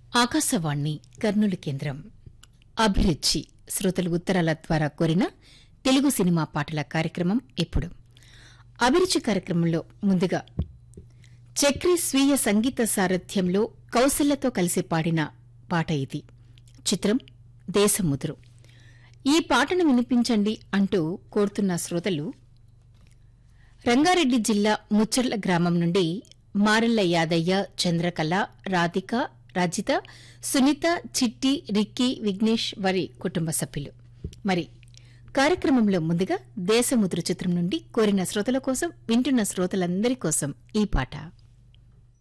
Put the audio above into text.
ఆకాశవాణి కర్నూలు కేంద్రం అభిరుచి శ్రోతలు ఉత్తరాల ద్వారా కోరిన తెలుగు సినిమా పాటల కార్యక్రమం ఇప్పుడు అభిరుచి కార్యక్రమంలో ముందుగా చక్రి స్వీయ సంగీత సారథ్యంలో కౌశల్యతో కలిసి పాడిన పాట ఇది చిత్రం దేశముదురు ఈ పాటను వినిపించండి అంటూ కోరుతున్న శ్రోతలు రంగారెడ్డి జిల్లా ముచ్చర్ల గ్రామం నుండి మారెల్ల యాదయ్య చంద్రకళ రాధిక రజిత సునీత చిట్టి రిక్కీ విఘ్నేష్ వారి కుటుంబ సభ్యులు మరి కార్యక్రమంలో ముందుగా దేశముద్ర చిత్రం నుండి కోరిన శ్రోతల కోసం వింటున్న శ్రోతలందరి కోసం ఈ పాట